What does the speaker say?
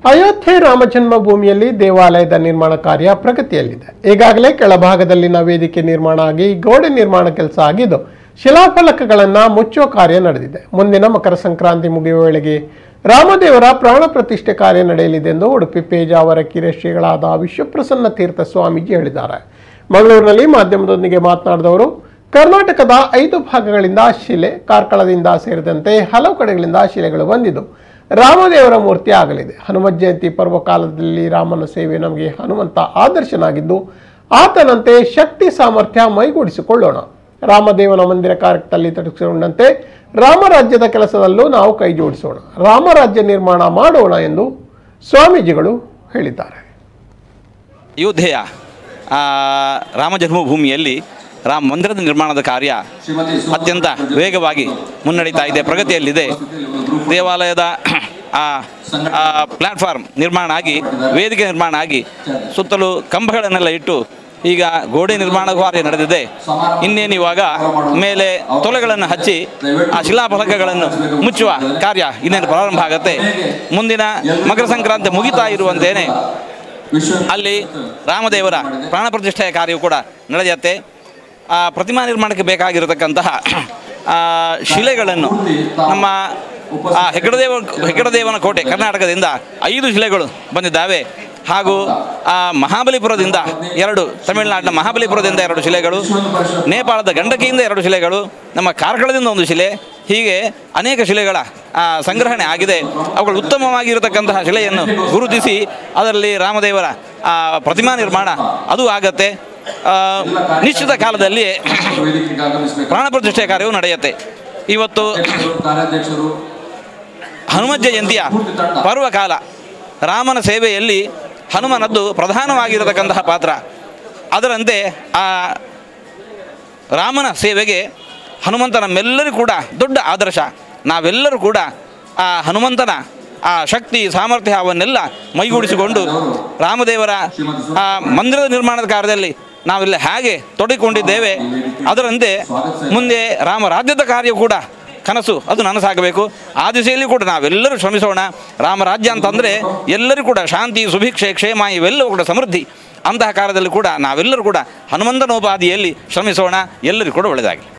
ಅಯೋಧ್ಯೆ ರಾಮಜನ್ಮ ಭೂಮಿಯಲ್ಲಿ ದೇವಾಲಯದ ನಿರ್ಮಾಣ ಕಾರ್ಯ ಪ್ರಗತಿಯಲ್ಲಿದೆ ಈಗಾಗಲೇ ಕೆಳಭಾಗದಲ್ಲಿನ ವೇದಿಕೆ ನಿರ್ಮಾಣ ಆಗಿ ಗೋಡೆ ನಿರ್ಮಾಣ ಕೆಲಸ ಆಗಿದ್ದು ಶಿಲಾಫಲಕಗಳನ್ನು ಮುಚ್ಚುವ ಕಾರ್ಯ ನಡೆದಿದೆ ಮುಂದಿನ ಮಕರ ಸಂಕ್ರಾಂತಿ ಮುಗಿಯುವ ವೇಳೆಗೆ ರಾಮದೇವರ ಪ್ರಾಣ ಪ್ರತಿಷ್ಠೆ ಕಾರ್ಯ ನಡೆಯಲಿದೆ ಎಂದು ಉಡುಪಿ ಪೇಜಾವರ ಕಿರಿಯ ಶ್ರೀಗಳಾದ ವಿಶ್ವಪ್ರಸನ್ನ ತೀರ್ಥ ಸ್ವಾಮೀಜಿ ಹೇಳಿದ್ದಾರೆ ಮಂಗಳೂರಿನಲ್ಲಿ ಮಾಧ್ಯಮದೊಂದಿಗೆ ಮಾತನಾಡಿದವರು ಕರ್ನಾಟಕದ ಐದು ಭಾಗಗಳಿಂದ ಶಿಲೆ ಕಾರ್ಕಳದಿಂದ ಸೇರಿದಂತೆ ಹಲವು ಕಡೆಗಳಿಂದ ಶಿಲೆಗಳು ಬಂದಿದ್ದು ರಾಮದೇವರ ಮೂರ್ತಿ ಆಗಲಿದೆ ಹನುಮತ್ ಜಯಂತಿ ಪರ್ವಕಾಲದಲ್ಲಿ ರಾಮನ ಸೇವೆ ನಮಗೆ ಹನುಮಂತ ಆದರ್ಶನಾಗಿದ್ದು ಆತನಂತೆ ಶಕ್ತಿ ಸಾಮರ್ಥ್ಯ ಮೈಗೂಡಿಸಿಕೊಳ್ಳೋಣ ರಾಮದೇವನ ಮಂದಿರ ಕಾರ್ಯದಲ್ಲಿ ತೊಡಗಿಸಿಕೊಂಡಂತೆ ರಾಮರಾಜ್ಯದ ಕೆಲಸದಲ್ಲೂ ನಾವು ಕೈ ಜೋಡಿಸೋಣ ರಾಮರಾಜ್ಯ ನಿರ್ಮಾಣ ಮಾಡೋಣ ಎಂದು ಸ್ವಾಮೀಜಿಗಳು ಹೇಳಿದ್ದಾರೆ ಅಯೋಧ್ಯೆಯ ಆ, ರಾಮ ಜನ್ಮಭೂಮಿಯಲ್ಲಿ ರಾಮ ಮಂದಿರದ ನಿರ್ಮಾಣದ ಕಾರ್ಯ ಅತ್ಯಂತ ವೇಗವಾಗಿ ಮುನ್ನಡೀತಾ ಇದೆ ಪ್ರಗತಿಯಲ್ಲಿದೆ ದೇವಾಲಯದ ಆ ಆ ಪ್ಲ್ಯಾಟ್ಫಾರ್ಮ್ ನಿರ್ಮಾಣ ಆಗಿ ವೇದಿಕೆ ನಿರ್ಮಾಣ ಆಗಿ ಸುತ್ತಲೂ ಕಂಬಗಳನ್ನೆಲ್ಲ ಇಟ್ಟು ಈಗ ಗೋಡೆ ನಿರ್ಮಾಣ ಕಾರ್ಯ ನಡೆದಿದೆ ಇನ್ನೇನು ಇವಾಗ ಮೇಲೆ ತೊಲೆಗಳನ್ನು ಹಚ್ಚಿ ಆ ಶಿಲಾಫಲಕಗಳನ್ನು ಮುಚ್ಚುವ ಕಾರ್ಯ ಇನ್ನೇನು ಪ್ರಾರಂಭ ಆಗುತ್ತೆ ಮುಂದಿನ ಮಕರ ಸಂಕ್ರಾಂತಿ ಮುಗಿತಾ ಇರುವಂತೇನೆ ಅಲ್ಲಿ ರಾಮದೇವರ ಪ್ರಾಣ ಪ್ರತಿಷ್ಠೆಯ ಕಾರ್ಯವು ಕೂಡ ನಡೆಯುತ್ತೆ ಆ ಪ್ರತಿಮಾ ನಿರ್ಮಾಣಕ್ಕೆ ಬೇಕಾಗಿರತಕ್ಕಂತಹ ಆ, ಶಿಲೆಗಳನ್ನು ನಮ್ಮ ಆ ಹೆಗ್ಗಡದೇವ ಹೆಗ್ಗಡದೇವನ ಕೋಟೆ ಕರ್ನಾಟಕದಿಂದ ಐದು ಶಿಲೆಗಳು ಬಂದಿದ್ದಾವೆ ಹಾಗೂ ಆ ಮಹಾಬಲಿಪುರದಿಂದ ಎರಡು ತಮಿಳುನಾಡಿನ ಮಹಾಬಲಿಪುರದಿಂದ ಎರಡು ಶಿಲೆಗಳು ನೇಪಾಳದ ಗಂಡಕಿಯಿಂದ ಎರಡು ಶಿಲೆಗಳು ನಮ್ಮ ಕಾರ್ಕಳದಿಂದ ಒಂದು ಶಿಲೆ ಹೀಗೆ ಅನೇಕ ಶಿಲೆಗಳ ಆ, ಸಂಗ್ರಹಣೆ ಆಗಿದೆ ಅವುಗಳು ಉತ್ತಮವಾಗಿರತಕ್ಕಂತಹ ಶಿಲೆಯನ್ನು ಗುರುತಿಸಿ ಅದರಲ್ಲಿ ರಾಮದೇವರ ಆ, ಪ್ರತಿಮಾ ನಿರ್ಮಾಣ ಅದು ಆಗತ್ತೆ ಆ, ನಿಶ್ಚಿತ ಕಾಲದಲ್ಲಿ ಪ್ರಾಣ ಪ್ರತಿಷ್ಠೆಯ ಕಾರ್ಯವು ನಡೆಯುತ್ತೆ ಇವತ್ತು ಕಾರ್ಯಾಧ್ಯಕ್ಷರು ಹನುಮತ್ ಜಯಂತಿಯ ಪರ್ವಕಾಲ ರಾಮನ ಸೇವೆಯಲ್ಲಿ ಹನುಮನದ್ದು ಪ್ರಧಾನವಾಗಿರತಕ್ಕಂತಹ ಪಾತ್ರ ಅದರಂತೆ ಆ ರಾಮನ ಸೇವೆಗೆ ಹನುಮಂತ ನಮ್ಮೆಲ್ಲರಿಗೂ ಕೂಡ ದೊಡ್ಡ ಆದರ್ಶ ನಾವೆಲ್ಲರೂ ಕೂಡ ಆ ಹನುಮಂತನ ಆ ಶಕ್ತಿ ಸಾಮರ್ಥ್ಯ ಅವನ್ನೆಲ್ಲ ಮೈಗೂಡಿಸಿಕೊಂಡು ರಾಮದೇವರ ಆ ಮಂದಿರದ ನಿರ್ಮಾಣದ ಕಾರ್ಯದಲ್ಲಿ ನಾವೆಲ್ಲ ಹೇಗೆ ತೊಡಗಿಕೊಂಡಿದ್ದೇವೆ ಅದರಂತೆ ಮುಂದೆ ರಾಮ ರಾಜ್ಯದ ಕಾರ್ಯ ಕೂಡ ಕನಸು ಅದು ನನಸಾಗಬೇಕು ಆ ದಿಸೆಯಲ್ಲಿ ಕೂಡ ನಾವೆಲ್ಲರೂ ಶ್ರಮಿಸೋಣ ರಾಮರಾಜ್ಯ ಅಂತಂದರೆ ಎಲ್ಲರೂ ಕೂಡ ಶಾಂತಿ ಸುಭಿಕ್ಷೆ ಕ್ಷೇಮ ಇವೆಲ್ಲವೂ ಕೂಡ ಸಮೃದ್ಧಿ ಅಂತಹ ಕಾರ್ಯದಲ್ಲಿ ಕೂಡ ನಾವೆಲ್ಲರೂ ಕೂಡ ಹನುಮಂತನೋಪಾದಿಯಲ್ಲಿ ಶ್ರಮಿಸೋಣ ಎಲ್ಲರಿಗೂ ಕೂಡ ಒಳ್ಳೆಯದಾಗಲಿ